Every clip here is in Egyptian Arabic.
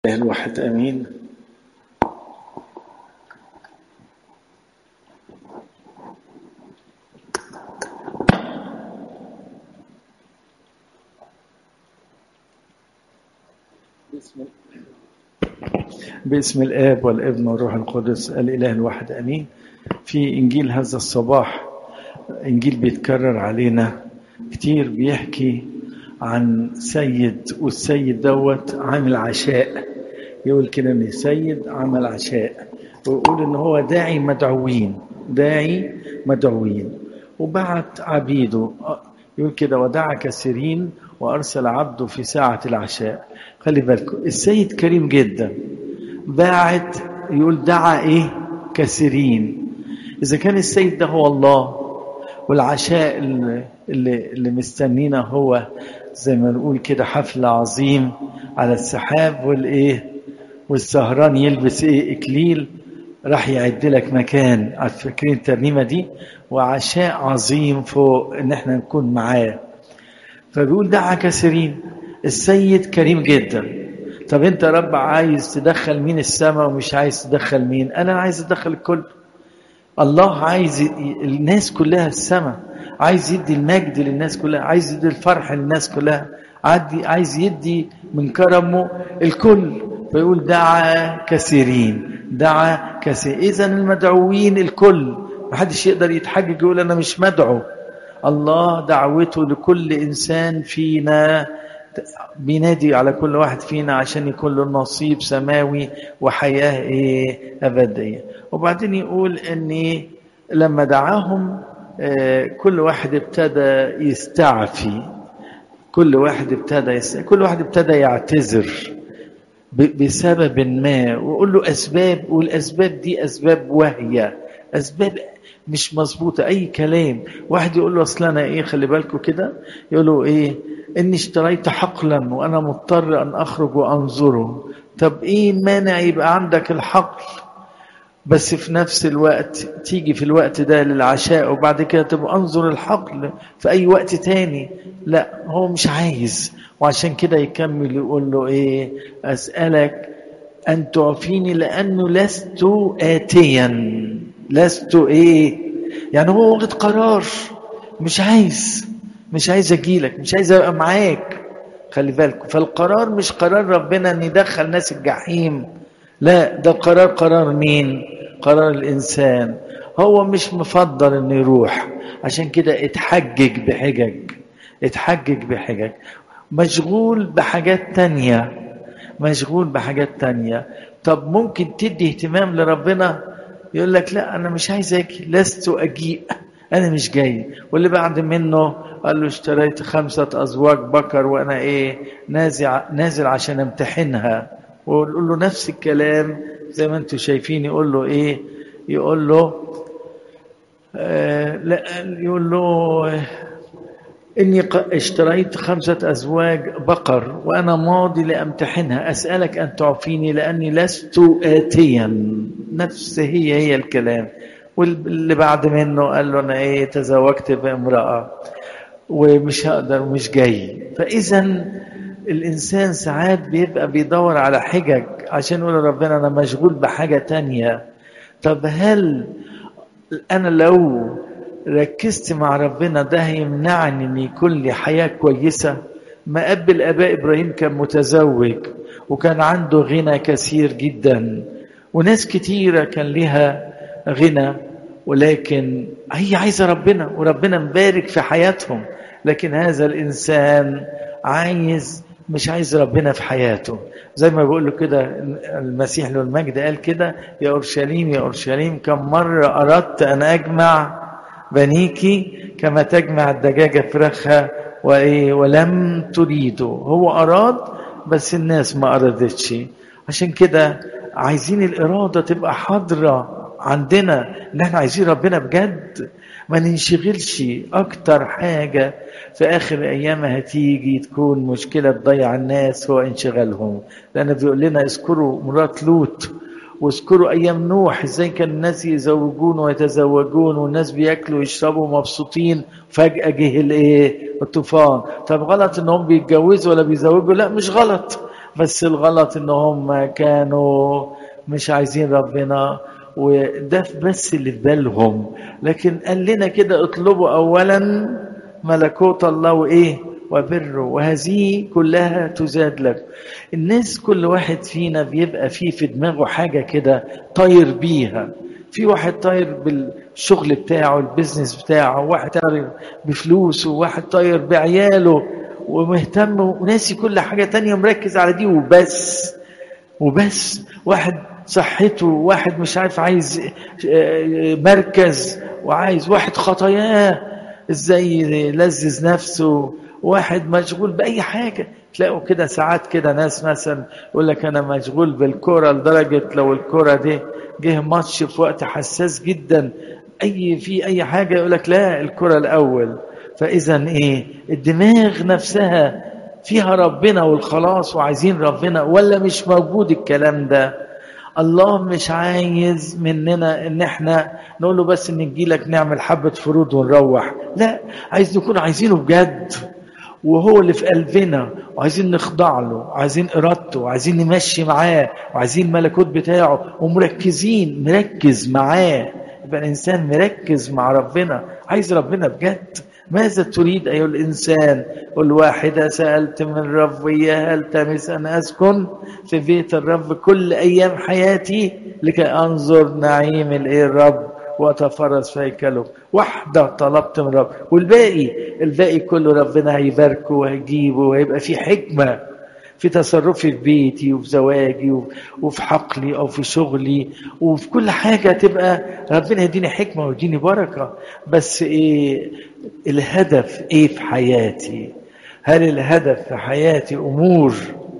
الله الواحد امين بسم باسم الاب والابن والروح القدس الاله الواحد امين في انجيل هذا الصباح انجيل بيتكرر علينا كتير بيحكي عن سيد والسيد دوت عامل عشاء يقول كده ان سيد عمل عشاء ويقول ان هو داعي مدعوين داعي مدعوين وبعت عبيده يقول كده ودعا كثيرين وارسل عبده في ساعه العشاء خلي بالكم السيد كريم جدا باعت يقول دعا ايه كثيرين اذا كان السيد ده هو الله والعشاء اللي, اللي, اللي مستنينا هو زي ما نقول كده حفل عظيم على السحاب والايه والسهران يلبس ايه اكليل راح يعد لك مكان فاكرين الترنيمه دي وعشاء عظيم فوق ان احنا نكون معاه فبيقول دعا كثيرين السيد كريم جدا طب انت يا رب عايز تدخل مين السماء ومش عايز تدخل مين انا عايز ادخل الكل الله عايز الناس كلها السماء عايز يدي المجد للناس كلها عايز يدي الفرح للناس كلها عايز يدي من كرمه الكل فيقول دعا كثيرين دعا كثير اذا المدعوين الكل محدش يقدر يتحجج يقول انا مش مدعو الله دعوته لكل انسان فينا بينادي على كل واحد فينا عشان يكون له نصيب سماوي وحياه ايه ابديه وبعدين يقول ان لما دعاهم كل واحد ابتدى يستعفي كل واحد ابتدى يستعفي كل واحد ابتدى يعتذر بسبب ما ويقول له اسباب والاسباب دي اسباب واهيه اسباب مش مظبوطه اي كلام واحد يقول له اصل انا ايه خلي بالكم كده يقول له ايه اني اشتريت حقلا وانا مضطر ان اخرج وانظره طب ايه مانع يبقى عندك الحقل بس في نفس الوقت تيجي في الوقت ده للعشاء وبعد كده تبقى انظر الحقل في اي وقت تاني لا هو مش عايز وعشان كده يكمل يقول له ايه اسالك ان تعفيني لانه لست اتيا لست ايه يعني هو واخد قرار مش عايز مش عايز اجيلك مش عايز ابقى معاك خلي بالكم فالقرار مش قرار ربنا ان يدخل ناس الجحيم لا ده قرار قرار مين قرار الانسان هو مش مفضل انه يروح عشان كده اتحجج بحجج اتحجج بحجج مشغول بحاجات تانية مشغول بحاجات تانية طب ممكن تدي اهتمام لربنا يقول لك لا انا مش عايز اجي لست اجيء انا مش جاي واللي بعد منه قال له اشتريت خمسة ازواج بكر وانا ايه نازل نازل عشان امتحنها ويقول له نفس الكلام زي ما انتم شايفين يقول له ايه يقول له آه لا يقول له اني اشتريت خمسة ازواج بقر وانا ماضي لامتحنها اسالك ان تعفيني لاني لست اتيا نفس هي هي الكلام واللي بعد منه قال له انا ايه تزوجت بامراه ومش هقدر مش جاي فاذا الإنسان ساعات بيبقى بيدور على حجج عشان يقول ربنا أنا مشغول بحاجة تانية طب هل أنا لو ركزت مع ربنا ده هيمنعني أن يكون لي حياة كويسة ما أب الآباء إبراهيم كان متزوج وكان عنده غنى كثير جدا وناس كتيرة كان لها غنى ولكن هي عايزة ربنا وربنا مبارك في حياتهم لكن هذا الإنسان عايز مش عايز ربنا في حياته زي ما بيقول له كده المسيح له المجد قال كده يا اورشليم يا اورشليم كم مره اردت ان اجمع بنيكي كما تجمع الدجاجه فراخها وايه ولم تريدوا هو اراد بس الناس ما ارادتش عشان كده عايزين الاراده تبقى حاضره عندنا ان احنا عايزين ربنا بجد ما ننشغلش اكتر حاجة في اخر ايام هتيجي تكون مشكلة تضيع الناس هو انشغالهم لان بيقول لنا اذكروا مرات لوط واذكروا ايام نوح ازاي كان الناس يزوجون ويتزوجون والناس بياكلوا ويشربوا مبسوطين فجأة جه الايه الطوفان طب غلط انهم بيتجوزوا ولا بيزوجوا لا مش غلط بس الغلط ان هم كانوا مش عايزين ربنا وده بس اللي في بالهم لكن قال لنا كده اطلبوا اولا ملكوت الله وايه وبره وهذه كلها تزاد لك الناس كل واحد فينا بيبقى فيه في دماغه حاجة كده طاير بيها في واحد طاير بالشغل بتاعه البيزنس بتاعه واحد طاير بفلوسه واحد طاير بعياله ومهتم وناسي كل حاجة تانية مركز على دي وبس وبس واحد صحته واحد مش عارف عايز مركز وعايز واحد خطاياه ازاي يلذذ نفسه واحد مشغول بأي حاجة تلاقوا كده ساعات كده ناس مثلا يقول لك أنا مشغول بالكرة لدرجة لو الكرة دي جه ماتش في وقت حساس جدا أي في أي حاجة يقول لك لا الكرة الأول فإذا إيه الدماغ نفسها فيها ربنا والخلاص وعايزين ربنا ولا مش موجود الكلام ده الله مش عايز مننا ان احنا نقول له بس ان نجيلك نعمل حبة فروض ونروح لا عايز نكون عايزينه بجد وهو اللي في قلبنا وعايزين نخضع له وعايزين ارادته وعايزين نمشي معاه وعايزين الملكوت بتاعه ومركزين مركز معاه يبقى الانسان مركز مع ربنا عايز ربنا بجد ماذا تريد أيها الإنسان الواحدة سألت من رب إياها التمس أن أسكن في بيت الرب كل أيام حياتي لكي أنظر نعيم الإيه الرب وأتفرس في هيكله واحدة طلبت من رب والباقي الباقي كله ربنا هيباركه وهيجيبه وهيبقى في حكمة في تصرفي في بيتي وفي زواجي وفي حقلي او في شغلي وفي كل حاجه تبقى ربنا يديني حكمه ويديني بركه بس ايه الهدف ايه في حياتي هل الهدف في حياتي امور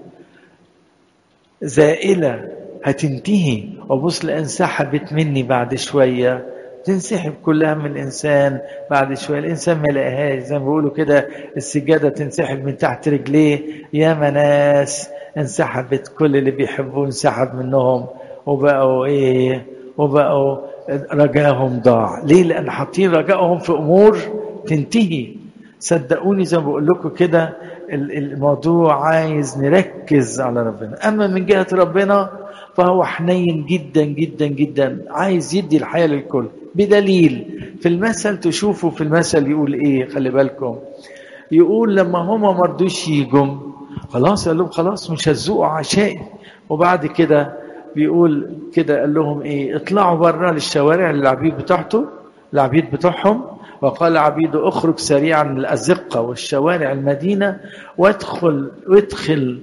زائله هتنتهي وبص انسحبت مني بعد شويه تنسحب كلها من الانسان بعد شويه الانسان ما يلاقيهاش زي ما بيقولوا كده السجاده تنسحب من تحت رجليه يا ناس انسحبت كل اللي بيحبوه انسحب منهم وبقوا ايه وبقوا رجاهم ضاع ليه لان حاطين رجائهم في امور تنتهي صدقوني زي ما بقول لكم كده الموضوع عايز نركز على ربنا اما من جهه ربنا فهو حنين جدا جدا جدا عايز يدي الحياه للكل بدليل في المثل تشوفوا في المثل يقول ايه خلي بالكم يقول لما هما ما رضوش يجوا خلاص قال لهم خلاص مش هتذوقوا عشائي وبعد كده بيقول كده قال لهم ايه اطلعوا بره للشوارع للعبيد بتاعته العبيد بتوعهم وقال عبيده اخرج سريعا من الازقه والشوارع المدينه وادخل وادخل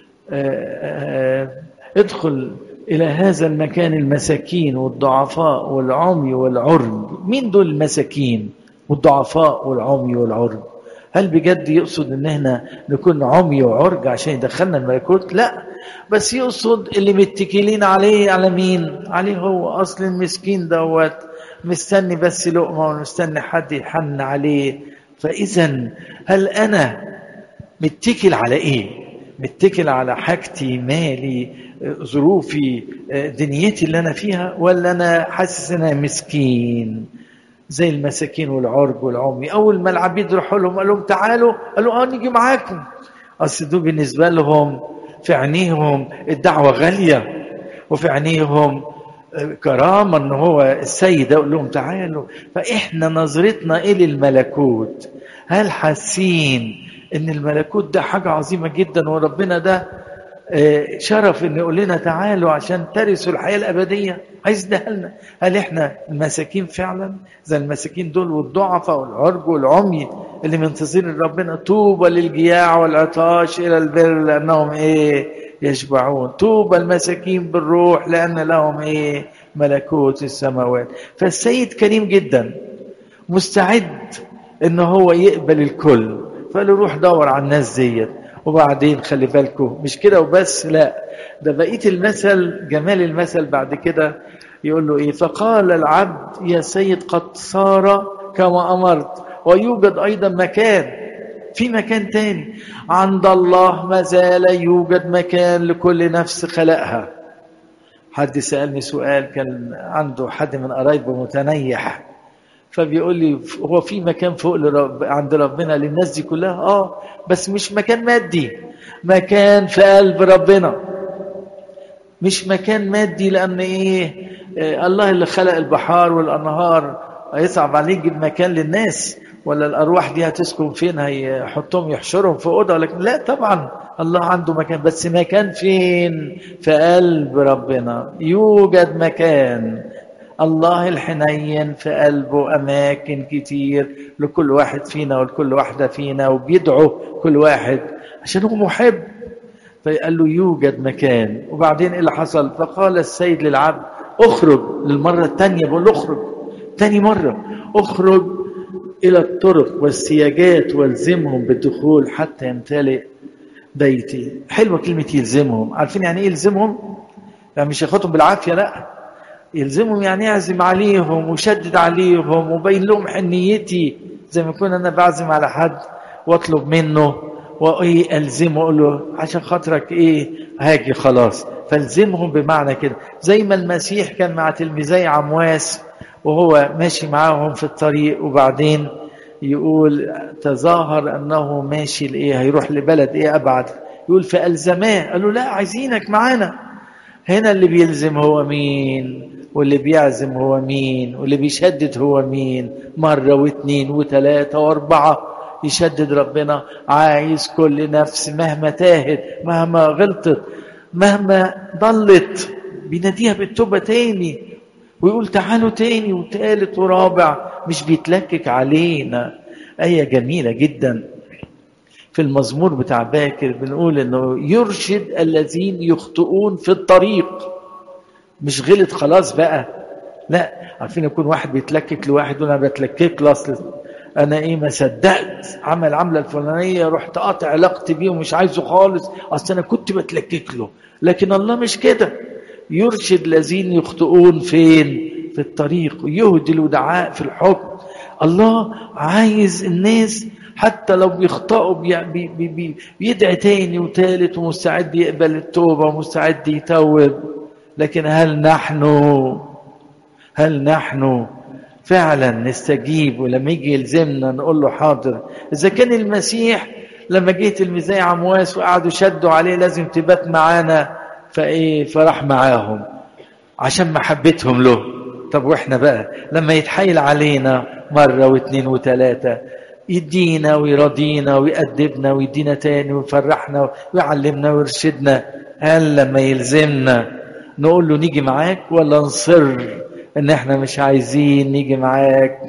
ادخل إلى هذا المكان المساكين والضعفاء والعمي والعرب مين دول المساكين والضعفاء والعمي والعرب هل بجد يقصد ان احنا نكون عمي وعرج عشان يدخلنا الملكوت لا بس يقصد اللي متكلين عليه على مين عليه هو اصل المسكين دوت مستني بس لقمه ومستني حد يحن عليه فاذا هل انا متكل على ايه متكل على حاجتي مالي ظروفي دنيتي اللي انا فيها ولا انا حاسس ان انا مسكين زي المساكين والعرج والعمي اول ما العبيد راحوا لهم قال لهم تعالوا قالوا اه نيجي معاكم اصل دول بالنسبه لهم في عينيهم الدعوه غاليه وفي عينيهم كرامه ان هو السيد يقول لهم تعالوا فاحنا نظرتنا ايه للملكوت هل حاسين ان الملكوت ده حاجه عظيمه جدا وربنا ده شرف ان يقول لنا تعالوا عشان ترثوا الحياه الابديه عايز ده لنا هل احنا المساكين فعلا زي المساكين دول والضعفاء والعرج والعمي اللي منتظرين ربنا طوبى للجياع والعطاش الى البر لانهم ايه يشبعون طوبى المساكين بالروح لان لهم ايه ملكوت السماوات فالسيد كريم جدا مستعد ان هو يقبل الكل فقال له روح دور على الناس ديت وبعدين خلي بالكم مش كده وبس لا ده بقيه المثل جمال المثل بعد كده يقول له ايه فقال العبد يا سيد قد صار كما امرت ويوجد ايضا مكان في مكان تاني عند الله ما زال يوجد مكان لكل نفس خلقها حد سألني سؤال كان عنده حد من قرايبه متنيح فبيقول لي هو في مكان فوق لرب عند ربنا للناس دي كلها اه بس مش مكان مادي مكان في قلب ربنا مش مكان مادي لان ايه آه الله اللي خلق البحار والانهار هيصعب عليه يجيب مكان للناس ولا الارواح دي هتسكن فين هيحطهم يحشرهم في اوضه لكن لا طبعا الله عنده مكان بس مكان فين في قلب ربنا يوجد مكان الله الحنين في قلبه اماكن كتير لكل واحد فينا ولكل واحده فينا وبيدعو كل واحد عشان هو محب فقال له يوجد مكان وبعدين ايه اللي حصل فقال السيد للعبد اخرج للمره الثانيه بقول له اخرج تاني مره اخرج الى الطرق والسياجات والزمهم بالدخول حتى يمتلئ بيتي حلوه كلمه يلزمهم عارفين يعني ايه يلزمهم يعني مش ياخدهم بالعافيه لا يلزمهم يعني يعزم عليهم ويشدد عليهم وبين لهم حنيتي زي ما يكون انا بعزم على حد واطلب منه وايه الزمه اقول له عشان خاطرك ايه هاجي خلاص فالزمهم بمعنى كده زي ما المسيح كان مع تلميذي عمواس وهو ماشي معاهم في الطريق وبعدين يقول تظاهر انه ماشي لايه هيروح لبلد ايه ابعد يقول فالزماه قالوا لا عايزينك معانا هنا اللي بيلزم هو مين واللي بيعزم هو مين واللي بيشدد هو مين مرة واثنين وثلاثة واربعة يشدد ربنا عايز كل نفس مهما تاهت مهما غلطت مهما ضلت بيناديها بالتوبة تاني ويقول تعالوا تاني وتالت ورابع مش بيتلكك علينا آية جميلة جدا في المزمور بتاع باكر بنقول انه يرشد الذين يخطئون في الطريق مش غلط خلاص بقى لا عارفين يكون واحد بيتلكك لواحد وانا بتلكك له اصل انا ايه ما صدقت عمل عمله الفلانيه رحت قاطع علاقتي بيه ومش عايزه خالص اصل انا كنت بتلكك له لكن الله مش كده يرشد الذين يخطئون فين في الطريق ويهدي الودعاء في الحكم الله عايز الناس حتى لو بيخطئوا بي بي بي بيدعي تاني وتالت ومستعد يقبل التوبة ومستعد يتوب لكن هل نحن هل نحن فعلا نستجيب ولما يجي يلزمنا نقول له حاضر إذا كان المسيح لما جيت المزاي عمواس وقعدوا شدوا عليه لازم تبات معانا فايه فراح معاهم عشان محبتهم له طب واحنا بقى لما يتحايل علينا مرة واثنين وثلاثة يدينا ويرضينا ويأدبنا ويدينا تاني ويفرحنا ويعلمنا ويرشدنا هل لما يلزمنا نقول له نيجي معاك ولا نصر ان احنا مش عايزين نيجي معاك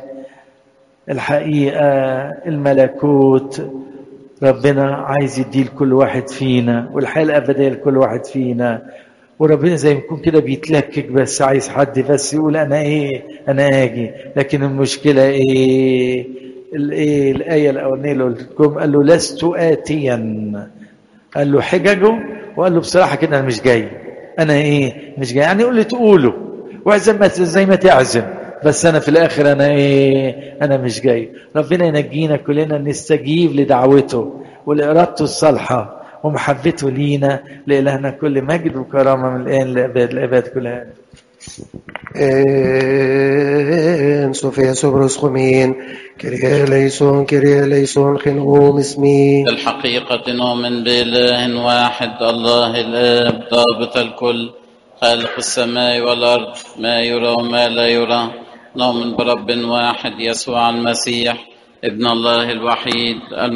الحقيقة الملكوت ربنا عايز يديه لكل واحد فينا والحياة الأبدية لكل واحد فينا وربنا زي ما يكون كده بيتلكك بس عايز حد بس يقول أنا إيه أنا آجي لكن المشكلة إيه الإيه الآية الأولانية اللي قلت لكم قال له لست آتيا قال له حججه وقال له بصراحة كده أنا مش جاي أنا إيه مش جاي يعني يقول لي تقوله واعزم زي ما تعزم بس انا في الاخر انا ايه انا مش جاي ربنا ينجينا كلنا نستجيب لدعوته ولارادته الصالحه ومحبته لينا لالهنا كل مجد وكرامه من الان لاباد الاباد كلها En Sofia Sobros Chomin, Kyrie eleison, Kyrie eleison, خنقوم اسمي الحقيقة نؤمن بإله واحد الله الآب ضابط الكل خالق السماء والأرض ما يرى وما لا يرى نؤمن برب واحد يسوع المسيح ابن الله الوحيد